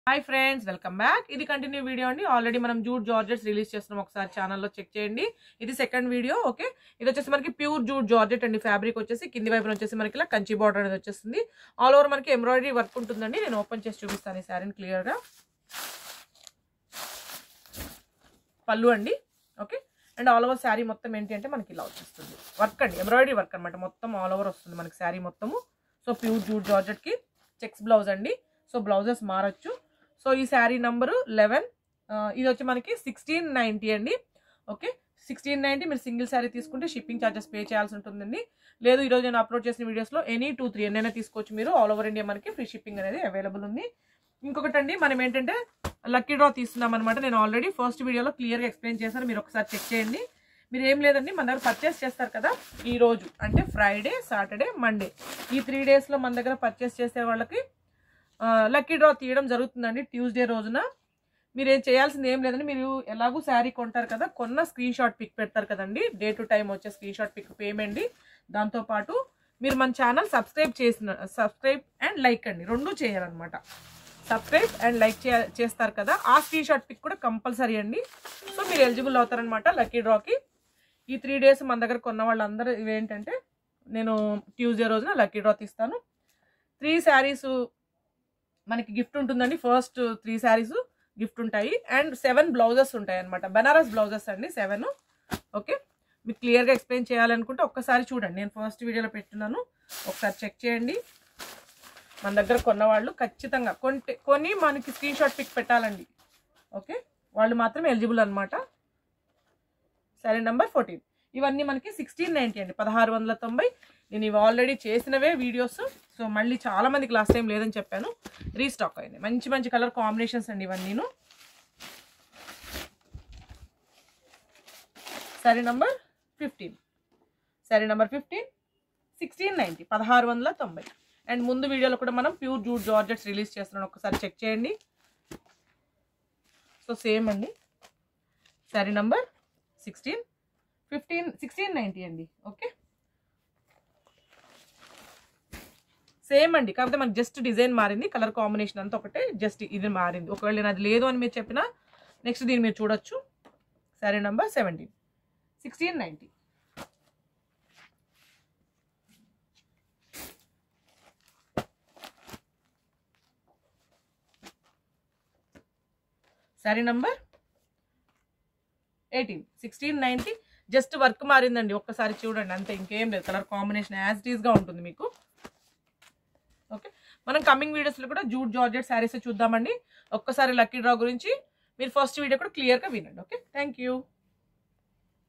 hi friends welcome back ఇది continue video అండి already మనం జూట్ జార్జెట్స్ రిలీజ్ చేస్తున్నాం ఒకసారి ఛానల్లో చెక్ చేయండి ఇది సెకండ్ వీడియో ఓకే ఇది వచ్చేసి మనకి ప్యూర్ జూట్ జార్జెట్ అండి ఫ్యాబ్రిక్ వచ్చేసి కింది వైపున వచ్చేసి మనకి ఇలా కంచి బార్డర్ అనేది వచ్చేస్తుంది ఆల్ ఓవర్ మనకి ఎంబ్రాయిడరీ వర్క్ ఉంటుందండి నేను ఓపెన్ చేసి చూపిస్తాను ఈ శారీని క్లియర్గా పళ్ళు అండి okay and all over sari మొత్తం ఏంటి అంటే మనకి ఇలా వచ్చేస్తుంది వర్క్ అండి ఎంబ్రాయిడరీ వర్క్ అనమాట మొత్తం ఆల్ ఓవర్ వస్తుంది మనకి శారీ మొత్తము సో ప్యూర్ జూట్ జార్జెట్కి చెక్స్ బ్లౌజ్ అండి సో బ్లౌజెస్ మారచ్చు సో ఈ శారీ నంబరు లెవెన్ ఇది వచ్చి మనకి సిక్స్టీన్ నైంటీ అండి ఓకే సిక్స్టీన్ నైంటీ మీరు సింగిల్ శారీ తీసుకుంటే షిప్పింగ్ ఛార్జెస్ పే చేయాల్సి ఉంటుందండి లేదు ఈరోజు నేను అప్లోడ్ చేసిన వీడియోస్లో ఎనీ టూ త్రీ ఎన్నైనా తీసుకోవచ్చు మీరు ఆల్ ఓవర్ ఇండియా మనకి ఫ్రీ షిప్పింగ్ అనేది అవైలబుల్ ఉంది ఇంకొకటి అండి మనం ఏంటంటే లక్కీ డ్రా తీస్తున్నాం అనమాట నేను ఆల్రెడీ ఫస్ట్ వీడియోలో క్లియర్గా ఎక్స్ప్లెయిన్ చేశాను మీరు ఒకసారి చెక్ చేయండి మీరు ఏం లేదండి మన దగ్గర పర్చేస్ చేస్తారు కదా ఈ రోజు అంటే ఫ్రైడే సాటర్డే మండే ఈ త్రీ డేస్లో మన దగ్గర పర్చేస్ చేసే వాళ్ళకి లక్కీ డ్రా తీయడం జరుగుతుందండి ట్యూస్డే రోజున మీరు ఏం చేయాల్సింది ఏం లేదండి మీరు ఎలాగూ శారీ కొంటారు కదా కొన్న స్క్రీన్ షాట్ పిక్ పెడతారు కదండి డే టు టైం వచ్చే స్క్రీన్ షాట్ పిక్ పేమెంట్ దాంతోపాటు మీరు మన ఛానల్ సబ్స్క్రైబ్ చేసిన సబ్స్క్రైబ్ అండ్ లైక్ అండి రెండు చేయాలన్నమాట సబ్స్క్రైబ్ అండ్ లైక్ చేస్తారు కదా ఆ స్క్రీన్ షాట్ పిక్ కూడా కంపల్సరీ అండి సో మీరు ఎలిజిబుల్ అవుతారనమాట లక్కీ డ్రాకి ఈ త్రీ డేస్ మన దగ్గర కొన్న వాళ్ళందరూ ఇవేంటంటే నేను ట్యూస్డే రోజున లక్కీ డ్రా తీస్తాను త్రీ శారీస్ మనకి గిఫ్ట్ ఉంటుందండి ఫస్ట్ త్రీ శారీస్ గిఫ్ట్ ఉంటాయి అండ్ సెవెన్ బ్లౌజెస్ ఉంటాయి అనమాట బనారస్ బ్లౌజెస్ అండి సెవెన్ ఓకే మీకు క్లియర్గా ఎక్స్ప్లెయిన్ చేయాలనుకుంటే ఒక్కసారి చూడండి నేను ఫస్ట్ వీడియోలో పెట్టున్నాను ఒకసారి చెక్ చేయండి మన దగ్గర కొన్నవాళ్ళు ఖచ్చితంగా కొంటే కొని మనకి స్క్రీన్ షాట్ పిక్ పెట్టాలండి ఓకే వాళ్ళు మాత్రం ఎలిజిబుల్ అనమాట సరే నెంబర్ ఫోర్టీన్ ఇవన్నీ మనకి సిక్స్టీన్ నైంటీ అండి పదహారు వందల తొంభై నేను ఇవి ఆల్రెడీ చేసినవే వీడియోస్ సో మళ్ళీ చాలా మందికి లాస్ట్ టైం లేదని చెప్పాను రీస్టాక్ అయింది మంచి మంచి కలర్ కాంబినేషన్స్ అండి ఇవన్నీను సరే నంబర్ ఫిఫ్టీన్ సరే నెంబర్ ఫిఫ్టీన్ సిక్స్టీన్ నైంటీ పదహారు వందల తొంభై అండ్ ముందు వీడియోలో కూడా మనం ప్యూర్ జూట్ జార్జెట్స్ రిలీజ్ చేస్తున్నాం ఒకసారి చెక్ చేయండి సో సేమ్ అండి సరే number sixteen fifteen sixteen ninety అండి ఓకే సేమ్ అండి కాకపోతే మనకి జస్ట్ డిజైన్ మారింది కలర్ కాంబినేషన్ అంతా ఒకటే జస్ట్ ఇది మారింది ఒకవేళ నేను అది లేదు అని మీరు చెప్పినా నెక్స్ట్ దీన్ని మీరు చూడొచ్చు సరే నంబర్ సెవెంటీన్ సిక్స్టీన్ నైంటీ సరే number eighteen sixteen ninety just work మారిందండి ఒక్కసారి చూడండి అంతే ఇంకేం లేదు కలర్ కాంబినేషన్ యాజ్ ఇట్ ఈస్గా ఉంటుంది మీకు ఓకే మనం కమింగ్ వీడియోస్లో కూడా జూట్ జార్జెట్ శారీస్ చూద్దామండి ఒక్కసారి లక్కీ డ్రా గురించి మీరు ఫస్ట్ వీడియో కూడా క్లియర్గా వినండి ఓకే థ్యాంక్ యూ